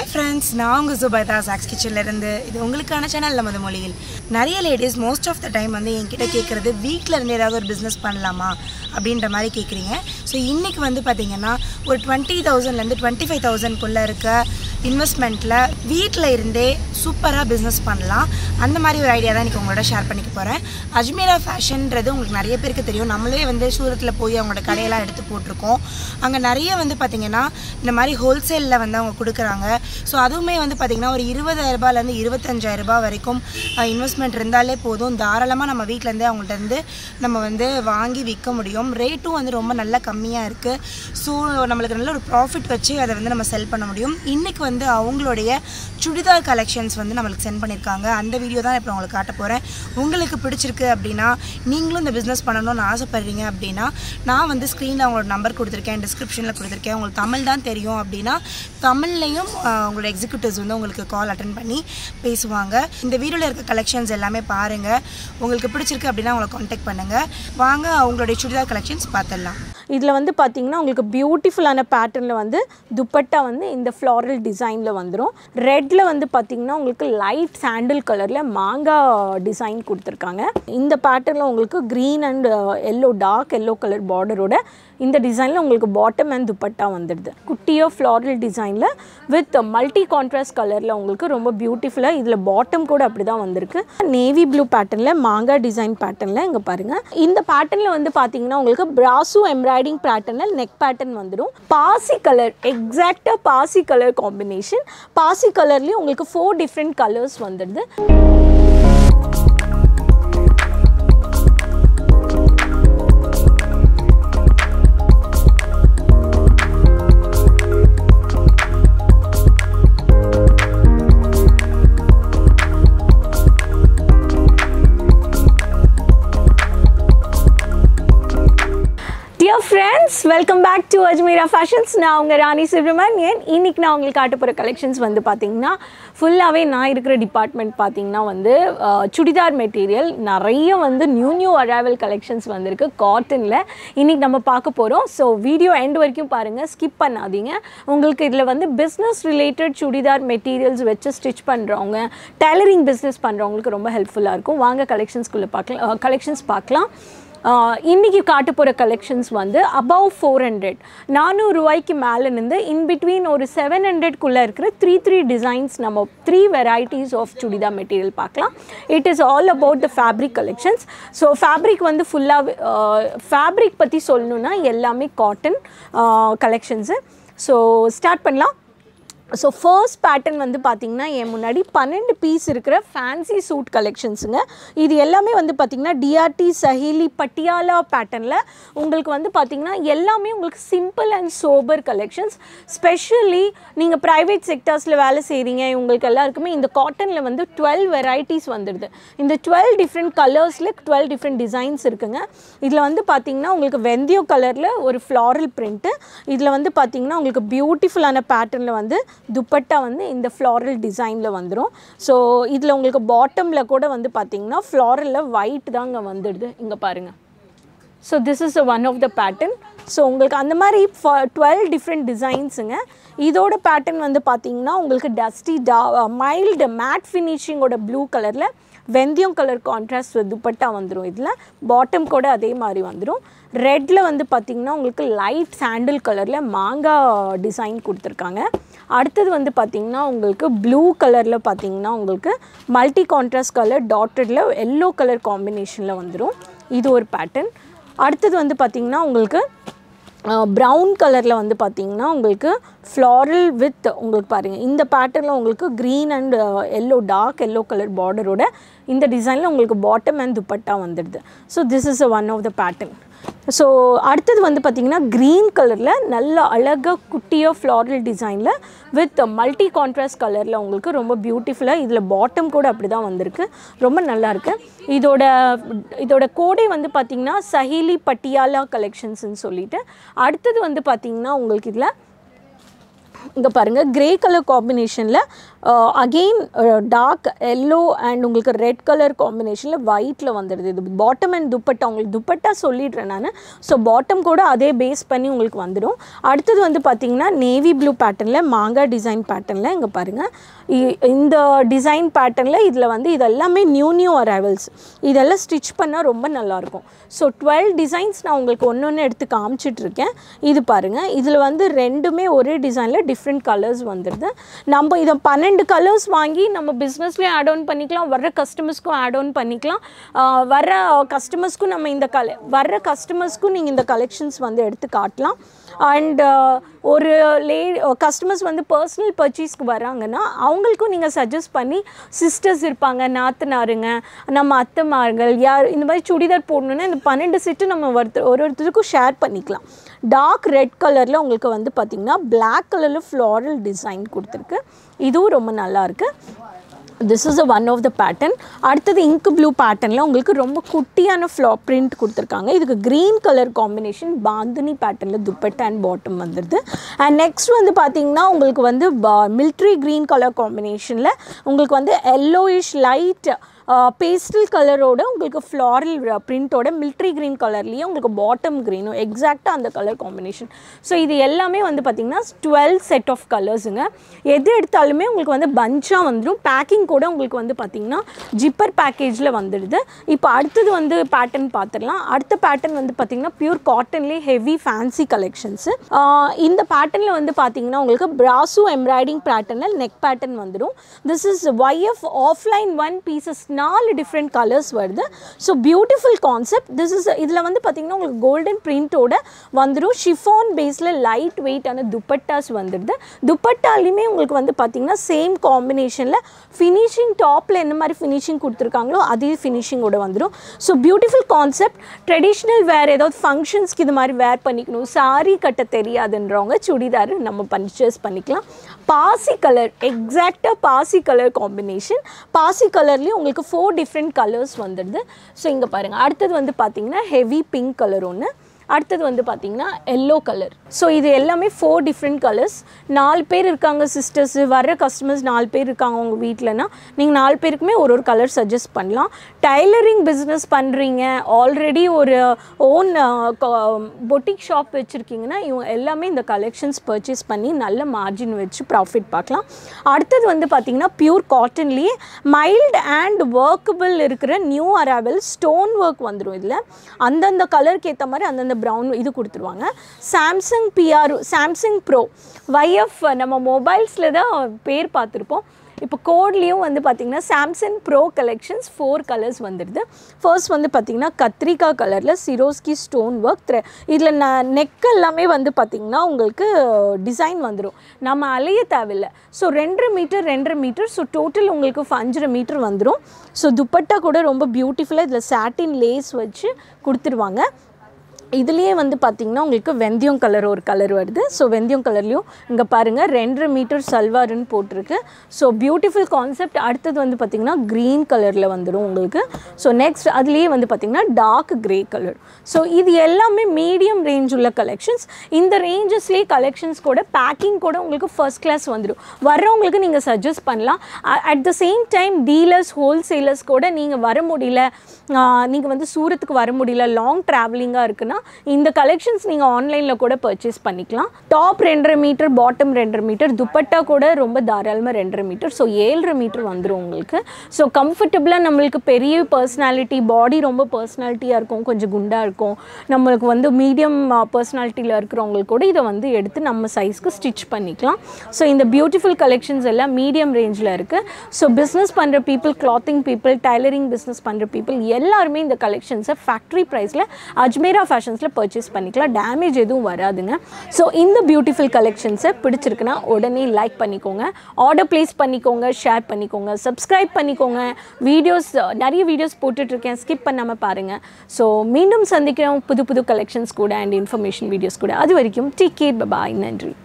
hi friends நான் உங்கள் Zubaida socks கிச்சன்ல இருந்து இது உங்களுக்கான சேனல் நமது மொழியில் நிறைய ladies most of the time வந்து என்கிட்ட கேட்குறது வீட்டில் இருந்து ஏதாவது ஒரு பிஸ்னஸ் பண்ணலாமா அப்படின்ற மாதிரி கேட்குறீங்க ஸோ இன்றைக்கி வந்து பார்த்தீங்கன்னா ஒரு டுவெண்ட்டி தௌசண்ட்லேருந்து டுவெண்ட்டி ஃபைவ் தௌசண்ட்குள்ளே இருக்க இன்வெஸ்ட்மெண்ட்டில் வீட்டில் இருந்தே சூப்பராக பிஸ்னஸ் பண்ணலாம் அந்த மாதிரி ஒரு ஐடியா தான் இன்றைக்கி உங்களோட ஷேர் பண்ணிக்க போகிறேன் அஜ்மீரா ஃபேஷன்ன்றது உங்களுக்கு நிறைய பேருக்கு தெரியும் நம்மளே வந்து சூரத்தில் போய் அவங்களோட கடையெல்லாம் எடுத்து போட்டிருக்கோம் அங்கே நிறைய வந்து பார்த்திங்கன்னா இந்த மாதிரி ஹோல்சேலில் வந்து அவங்க கொடுக்குறாங்க ஸோ அதுவுமே வந்து பார்த்திங்கன்னா ஒரு இருபதாயிரம் ரூபாயிலேருந்து இருபத்தஞ்சாயிரம் ரூபாய் வரைக்கும் இன்வெஸ்ட்மெண்ட் இருந்தாலே போதும் தாராளமாக நம்ம வீட்டிலேருந்தே அவங்கள்ட்ட இருந்து நம்ம வந்து வாங்கி விற்க முடியும் ரேட்டும் வந்து ரொம்ப நல்ல கம்மியாக இருக்குது ஸோ நம்மளுக்கு நல்ல ஒரு ப்ராஃபிட் வச்சு அதை வந்து நம்ம செல் பண்ண முடியும் இன்றைக்கி வந்து அவங்களுடைய சுடிதார் கலெக்ஷன்ஸ் வந்து நம்மளுக்கு சென்ட் பண்ணியிருக்காங்க அந்த வீடியோ தான் இப்போ உங்களுக்கு காட்ட போகிறேன் உங்களுக்கு பிடிச்சிருக்கு அப்படின்னா நீங்களும் இந்த பிஸ்னஸ் பண்ணணும்னு ஆசைப்படுறீங்க அப்படின்னா நான் வந்து ஸ்க்ரீனில் அவங்களோட நம்பர் கொடுத்துருக்கேன் டிஸ்கிரிப்ஷனில் கொடுத்துருக்கேன் உங்களுக்கு தமிழ் தான் தெரியும் அப்படின்னா தமிழ்லையும் ஆஹ், உங்களோட எக்ஸிக்யூட்டிவ்ஸ் வந்து உங்களுக்கு கால் அட்டன் பண்ணி பேசுவாங்க இந்த வீடியோவில் இருக்க கலெக்ஷன்ஸ் எல்லாமே பாருங்கள் உங்களுக்கு பிடிச்சிருக்கு அப்படின்னா அவங்களை காண்டாக்ட் பண்ணுங்கள் வாங்க அவங்களுடைய சுடிதார் கலெக்ஷன்ஸ் பார்த்துடலாம் இதில் வந்து பார்த்தீங்கன்னா உங்களுக்கு பியூட்டிஃபுல்லான பேட்டர்னில் வந்து துப்பட்டா வந்து இந்த ஃப்ளாரல் டிசைனில் வந்துடும் ரெட்டில் வந்து பார்த்தீங்கன்னா உங்களுக்கு லைட் சாண்டில் கலரில் மாங்காய் டிசைன் கொடுத்துருக்காங்க இந்த பேட்டர்னில் உங்களுக்கு green and yellow dark yellow colour பார்டரோட இந்த டிசைனில் உங்களுக்கு பாட்டம் அண்ட் துப்பட்டா வந்துடுது குட்டியோ ஃப்ளாரல் டிசைனில் வித் மல்டி கான்ட்ராஸ்ட் கலரில் உங்களுக்கு ரொம்ப பியூட்டிஃபுல்லாக இதில் பாட்டம் கூட அப்படி தான் வந்திருக்கு நேவி ப்ளூ பேட்டர்னில் மாங்காய் டிசைன் பேட்டர்னில் இங்கே பாருங்கள் இந்த பேட்டர்னில் வந்து பார்த்தீங்கன்னா உங்களுக்கு பிராசு எம்ப்ராய்டிங் பேட்டர்னில் நெக் பேட்டர்ன் வந்துடும் பாசி கலர் எக்ஸாக்டாக பாசி கலர் காம்பினேஷன் பாசி கலர்லேயும் உங்களுக்கு ஃபோர் டிஃப்ரெண்ட் கலர்ஸ் வந்துடுது dear friends welcome back to Ajmera fashions நான் உங்கள் ராணி சுப்ரமணியன் இன்னைக்கு நான் உங்களுக்கு காட்ட போகிற கலெக்ஷன்ஸ் வந்து பார்த்தீங்கன்னா ஃபுல்லாகவே நான் இருக்கிற டிபார்ட்மெண்ட் பார்த்தீங்கன்னா வந்து அஹ், சுடிதார் மெட்டீரியல் நிறைய வந்து நியூ நியூ அரைவல் கலெக்ஷன்ஸ் வந்திருக்கு காட்டனில் இன்னைக்கு நம்ம பார்க்க போகிறோம் ஸோ வீடியோ எண்ட் வரைக்கும் பாருங்கள் ஸ்கிப் பண்ணாதீங்க உங்களுக்கு இதில் வந்து பிஸ்னஸ் ரிலேட்டட் சுடிதார் மெட்டீரியல்ஸ் வச்சு ஸ்டிச் பண்ணுறவங்க டெய்லரிங் பிஸ்னஸ் பண்ணுறவங்களுக்கு ரொம்ப ஹெல்ப்ஃபுல்லாக இருக்கும் வாங்க கலெக்ஷன்ஸ்குள்ளே பார்க்கலாம் கலெக்ஷன்ஸ் பார்க்கலாம் ஆஹ் இன்னைக்கு காட்ட போகிற கலெக்ஷன்ஸ் வந்து அபவ் ஃபோர் ஹண்ட்ரட் நானூறுரூவாய்க்கு மேலே இருந்து இன் பிட்வீன் ஒரு செவன் ஹண்ட்ரட்குள்ளே இருக்கிற த்ரீ த்ரீ டிசைன்ஸ் நம்ம three varieties of churidar material பார்க்கலாம் it is all about the fabric collections so fabric வந்து ஃபுல்லாக ஃபேப்ரிக் பற்றி சொல்லணுன்னா எல்லாமே காட்டன் கலெக்ஷன்ஸு ஸோ ஸ்டார்ட் பண்ணலாம் ஸோ ஃபர்ஸ்ட் பேட்டர்ன் வந்து பார்த்தீங்கன்னா என் முன்னாடி பன்னெண்டு பீஸ் இருக்கிற ஃபேன்சி சூட் கலெக்ஷன்ஸுங்க இது எல்லாமே வந்து பார்த்தீங்கன்னா டிஆர்டி சஹிலி பட்டியாலா பேட்டர்னில் உங்களுக்கு வந்து பார்த்தீங்கன்னா எல்லாமே உங்களுக்கு simple and sober collections specially நீங்கள் ப்ரைவேட் செக்டர்ஸில் வேலை செய்கிறீங்க உங்களுக்கு எல்லாருக்குமே இந்த காட்டனில் வந்து டுவெல் வெரைட்டிஸ் வந்துடுது இந்த டுவெல் டிஃப்ரெண்ட் கலர்ஸில் டுவெல் டிஃப்ரெண்ட் டிசைன்ஸ் இருக்குங்க இதில் வந்து பார்த்தீங்கன்னா உங்களுக்கு வெந்தயோ கலரில் ஒரு ஃப்ளாரல் பிரிண்ட்டு இதில் வந்து பார்த்தீங்கன்னா உங்களுக்கு பியூட்டிஃபுல்லான பேட்டர்னில் வந்து துப்பட்டா வந்து இந்த ஃப்ளாரல் டிசைனில் வந்துடும் ஸோ இதில் உங்களுக்கு பாட்டமில் கூட வந்து பார்த்தீங்கன்னா ஃப்ளாரலில் ஒயிட் தாங்க வந்துடுது இங்கே பாருங்கள் so this is one of the pattern so உங்களுக்கு அந்த மாதிரி டுவெல் டிஃப்ரெண்ட் டிசைன்ஸுங்க இதோட பேட்டர்ன் வந்து பார்த்தீங்கன்னா உங்களுக்கு டஸ்டி டா மைல்டு மேட் ஃபினிஷிங்கோட ப்ளூ கலரில் வெந்தயம் கலர் கான்ட்ராஸ்ட் துப்பட்டா வந்துடும் இதில் பாட்டம் கூட அதே மாதிரி வந்துடும் ரெட்டில் வந்து பார்த்திங்கன்னா உங்களுக்கு லைட் சாண்டில் கலரில் மாங்காய் டிசைன் கொடுத்துருக்காங்க அடுத்தது வந்து பார்த்திங்கன்னா உங்களுக்கு ப்ளூ கலரில் பார்த்தீங்கன்னா உங்களுக்கு மல்டி கான்ட்ராஸ்ட் கலர் டாட்டடில் எல்லோ கலர் காம்பினேஷனில் வந்துடும் இது ஒரு பேட்டர்ன் அடுத்தது வந்து பார்த்திங்கன்னா உங்களுக்கு ப்ரௌன் கலரில் வந்து பார்த்தீங்கன்னா உங்களுக்கு ஃப்ளாரல் வித் உங்களுக்கு பாருங்கள் இந்த பேட்டர்னில் உங்களுக்கு green and yellow dark yellow colour பார்டரோட இந்த டிசைனில் உங்களுக்கு பாட்டம் அண்ட் துப்பட்டா வந்துடுது so this is one of the pattern so அடுத்தது வந்து பார்த்திங்கன்னா க்ரீன் கலரில் நல்ல அழகாக குட்டியாக ஃப்ளாரல் டிசைனில் வித் மல்டி கான்ட்ராஸ்ட் கலரில் உங்களுக்கு ரொம்ப பியூட்டிஃபுல்லாக இதில் பாட்டம் கூட அப்படி தான் வந்திருக்கு ரொம்ப நல்லா இருக்கு இதோட இதோட கோடை வந்து பார்த்திங்கன்னா சஹிலி பட்டியாலா கலெக்ஷன்ஸ்னு சொல்லிட்டு அடுத்தது வந்து பார்த்திங்கன்னா உங்களுக்கு இதில் இங்கே பாருங்கள் கிரே கலர் காம்பினேஷனில் அகெயின் டார்க் எல்லோ அண்ட் உங்களுக்கு ரெட் கலர் காம்பினேஷனில் ஒயிட்டில் வந்துடுது இது பாட்டம் அண்ட் துப்பட்டா உங்களுக்கு துப்பட்டா சொல்லிடுறேன் நான் ஸோ பாட்டம் கூட அதே பேஸ் பண்ணி உங்களுக்கு வந்துடும் அடுத்தது வந்து பார்த்தீங்கன்னா நேவி ப்ளூ பேட்டர்னில் மாங்காய் டிசைன் பேட்டர்னில் இங்கே பாருங்கள் இ- இந்த டிசைன் பேட்டர்னில் இதில் வந்து இது எல்லாமே நியூ நியூ அரைவல்ஸ் இதெல்லாம் ஸ்டிச் பண்ணால் ரொம்ப நல்லாயிருக்கும் ஸோ டுவெல் டிசைன்ஸ் நான் உங்களுக்கு ஒன்று ஒன்று எடுத்து காமிச்சிட்ருக்கேன் இது பாருங்கள் இதில் வந்து ரெண்டுமே ஒரே டிசைனில் டிஃப்ரெண்ட் கலர்ஸ் வந்துடுது நம்ம இதை பன்னெண்டு கலர்ஸ் வாங்கி நம்ம பிஸ்னஸ்லேயும் ஆட் ஆன் பண்ணிக்கலாம் வர்ற கஸ்டமர்ஸ்க்கும் ஆட் ஆன் பண்ணிக்கலாம் ஆஹ் வர்ற கஸ்டமர்ஸ்க்கும் நம்ம இந்த கல வர்ற கஸ்டமர்ஸ்க்கும் நீங்கள் இந்த கலெக்ஷன்ஸ் வந்து எடுத்து காட்டலாம் அண்ட் ஒரு லே கஸ்டமர்ஸ் வந்து பர்சனல் பர்ச்சேஸ்க்கு வராங்கன்னா அவங்களுக்கும் நீங்கள் சஜஸ்ட் பண்ணி சிஸ்டர்ஸ் இருப்பாங்க நாத்தனாருங்க நம்ம அத்தைமார்கள் யார் இந்த மாதிரி சுடிதார் போடணுன்னா இந்த பன்னெண்டு செட்டு நம்ம ஒருத்தர் ஒரு ஒருத்தருக்கும் ஷேர் பண்ணிக்கலாம் டார்க் ரெட் கலரில் உங்களுக்கு வந்து பார்த்திங்கன்னா Black கலரில் ஃப்ளாரல் டிசைன் கொடுத்துருக்கு இதுவும் ரொம்ப நல்லா இருக்கு this is a one of the pattern அடுத்தது இங்க் ப்ளூ பேட்டர்னில் உங்களுக்கு ரொம்ப குட்டியான ஃப்ளா பிரிண்ட் கொடுத்துருக்காங்க இதுக்கு க்ரீன் கலர் காம்பினேஷன் பாந்தினி பேட்டர்னில் துப்பட்டா அண்ட் பாட்டம் வந்துடுது அண்ட் நெக்ஸ்ட் வந்து பார்த்தீங்கன்னா உங்களுக்கு வந்து மில்ட்ரி க்ரீன் கலர் காம்பினேஷனில் உங்களுக்கு வந்து எல்லோயிஷ் லைட் பேஸ்டல் கலரோட உங்களுக்கு ஃப்ளாரல் பிரிண்ட்டோட மில்ட்ரி க்ரீன் கலர்லேயே உங்களுக்கு பாட்டம் க்ரீனும் எக்ஸாக்டாக அந்த கலர் காம்பினேஷன் ஸோ இது எல்லாமே வந்து பார்த்திங்கன்னா டுவெல் செட் ஆஃப் கலர்ஸுங்க எது எடுத்தாலுமே உங்களுக்கு வந்து பஞ்சாக வந்துடும் பேக்கிங் கூட உங்களுக்கு வந்து பார்த்திங்கன்னா ஜிப்பர் பேக்கேஜில் வந்துடுது இப்போ அடுத்தது வந்து பேட்டர்ன் பார்த்துடலாம் அடுத்த பேட்டர்ன் வந்து பார்த்திங்கன்னா பியூர் காட்டன்லேயே ஹெவி ஃபேன்சி கலெக்ஷன்ஸு இந்த பேட்டர்னில் வந்து பார்த்திங்கன்னா உங்களுக்கு பிராசு எம்ப்ராய்டிங் பேட்டர்னில் நெக் பேட்டர்ன் வந்துடும் this is YF offline one pieces நாலு டிஃப்ரெண்ட் கலர்ஸ் வருது so beautiful concept this is இதில் வந்து பார்த்திங்கன்னா உங்களுக்கு கோல்டன் பிரிண்ட்டோட வந்துடும் ஷிஃபான் பேஸில் லைட் வெயிட்டான துப்பட்டாஸ் வந்துடுது துப்பட்டாலையுமே உங்களுக்கு வந்து பார்த்திங்கன்னா சேம் காம்பினேஷனில் ஃபினிஷிங் டாப்பில் என்ன மாதிரி ஃபினிஷிங் கொடுத்துருக்காங்களோ அதே ஃபினிஷிங்கோட வந்துடும் so beautiful concept traditional wear ஏதாவது ஃபங்க்ஷன்ஸ்க்கு இது மாதிரி வேர் பண்ணிக்கணும் சாரி கட்ட தெரியாதுன்றவங்க சுடிதார் நம்ம பர்ச்சேஸ் பண்ணிக்கலாம் பாசி கலர் எக்ஸாக்டாக பாசி கலர் காம்பினேஷன் பாசி கலர்லேயும் உங்களுக்கு ஃபோர் டிஃப்ரெண்ட் கலர்ஸ் வந்துடுது ஸோ இங்கே பாருங்கள் அடுத்தது வந்து பார்த்தீங்கன்னா ஹெவி பிங்க் கலர் ஒன்று அடுத்தது வந்து பார்த்தீங்கன்னா எல்லோ கலர் ஸோ இது எல்லாமே ஃபோர் டிஃப்ரெண்ட் கலர்ஸ் நாலு பேர் இருக்காங்க சிஸ்டர்ஸு வர்ற கஸ்டமர்ஸ் நாலு பேர் இருக்காங்க உங்கள் வீட்டிலனா நீங்கள் நாலு பேருக்குமே ஒரு ஒரு கலர் சஜஸ்ட் பண்ணலாம் டைலரிங் பிஸ்னஸ் பண்ணுறீங்க ஆல்ரெடி ஒரு ஓன் பொட்டிக் ஷாப் வச்சுருக்கீங்கன்னா இவங்க எல்லாமே இந்த கலெக்ஷன்ஸ் பர்ச்சேஸ் பண்ணி நல்ல மார்ஜின் வச்சு ப்ராஃபிட் பார்க்கலாம் அடுத்தது வந்து பார்த்தீங்கன்னா பியூர் காட்டன்லேயே மைல்டு அண்ட் ஒர்க்கபிள் இருக்கிற நியூ அராவல் ஸ்டோன் ஒர்க் வந்துடும் இதில் அந்தந்த கலருக்கு ஏற்ற மாதிரி அந்தந்த ப்ரௌன் இது கொடுத்துருவாங்க Samsung PR Samsung pro YF நம்ம மொபைல்ஸில் தான் பேர் பார்த்துருப்போம் இப்போ கோட்லேயும் வந்து பார்த்திங்கன்னா Samsung pro collections four colours வந்துடுது ஃபர்ஸ்ட் வந்து பார்த்திங்கன்னா கத்திரிக்காய் கலரில் சிரோஸ்கி ஸ்டோன் ஒர்க் இதில் ந நெக் எல்லாமே வந்து பார்த்திங்கன்னா உங்களுக்கு டிசைன் வந்துடும் நம்ம அலைய தேவையில்லை ஸோ ரெண்டரை மீட்டர் ரெண்டரை மீட்டர் ஸோ டோட்டல் உங்களுக்கு அஞ்சரை மீட்டர் வந்துடும் ஸோ துப்பட்டா கூட ரொம்ப பியூட்டிஃபுல்லாக இதில் சாட்டின் லேஸ் வச்சு கொடுத்துருவாங்க இதுலேயே வந்து பார்த்திங்கன்னா உங்களுக்கு வெந்தயம் கலர் ஒரு கலர் வருது ஸோ வெந்தயம் கலர்லேயும் இங்கே பாருங்கள் ரெண்டரை மீட்டர் சல்வாருன்னு போட்டிருக்கு ஸோ பியூட்டிஃபுல் கான்செப்ட் அடுத்தது வந்து பார்த்திங்கன்னா க்ரீன் கலரில் வந்துடும் உங்களுக்கு ஸோ நெக்ஸ்ட் அதுலேயே வந்து பார்த்திங்கன்னா டார்க் கிரே கலர் ஸோ இது எல்லாமே மீடியம் ரேஞ்ச் உள்ள கலெக்ஷன்ஸ் இந்த ரேஞ்சஸ்லேயே கலெக்ஷன்ஸ் கூட பேக்கிங் கூட உங்களுக்கு ஃபர்ஸ்ட் கிளாஸ் வந்துடும் வர்றவங்களுக்கு நீங்கள் சஜஸ்ட் பண்ணலாம் at the same time dealers wholesalers கூட நீங்கள் வர முடியல நீங்கள் வந்து சூரத்துக்கு வர முடியல லாங் ட்ராவலிங்காக இருக்குன்னா இந்த கலெக்ஷன்ஸ் நீங்கள் ஆன்லைனில் கூட பர்ச்சேஸ் பண்ணிக்கலாம் டாப் ரெண்டரை மீட்டர் பாட்டம் ரெண்டரை மீட்டர் துப்பட்டா கூட ரொம்ப தாராளமாக ரெண்டரை மீட்டர் ஸோ ஏழரை மீட்டர் வந்துடும் உங்களுக்கு ஸோ கம்ஃபர்டபுளாக நம்மளுக்கு பெரிய பர்சனாலிட்டி பாடி ரொம்ப பர்சனாலிட்டியாக இருக்கும் கொஞ்சம் குண்டாக இருக்கும் நம்மளுக்கு வந்து மீடியம் பர்சனாலிட்டியில் இருக்கிறவங்களுக்கு கூட இதை வந்து எடுத்து நம்ம சைஸ்க்கு ஸ்டிச் பண்ணிக்கலாம் ஸோ இந்த பியூட்டிஃபுல் கலெக்ஷன்ஸ் எல்லாம் மீடியம் ரேஞ்சில் இருக்குது ஸோ பிஸ்னஸ் பண்ணுற people clothing people tailoring business பண்ணுற பீப்புள் எல்லாருமே இந்த கலெக்ஷன்ஸை ஃபேக்ட்ரி ப்ரைஸில் அஜ்மேரா ஃபேஷன்ஸில் பர்ச்சேஸ் பண்ணிக்கலாம் டேமேஜ் எதுவும் வராதுங்க ஸோ இந்த பியூட்டிஃபுல் கலெக்ஷன்ஸை பிடிச்சிருக்குன்னா உடனே லைக் பண்ணிக்கோங்க ஆர்டர் ப்ளேஸ் பண்ணிக்கோங்க ஷேர் பண்ணிக்கோங்க சப்ஸ்கிரைப் பண்ணிக்கோங்க வீடியோஸ் நிறைய வீடியோஸ் போட்டுட்ருக்கேன் ஸ்கிப் பண்ணாமல் பாருங்கள் ஸோ மீண்டும் சந்திக்கிறோம் புது புது கலெக்ஷன்ஸ் கூட அண்ட் இன்ஃபர்மேஷன் வீடியோஸ் கூட அது வரைக்கும் டேக் கேர் பாய் நன்றி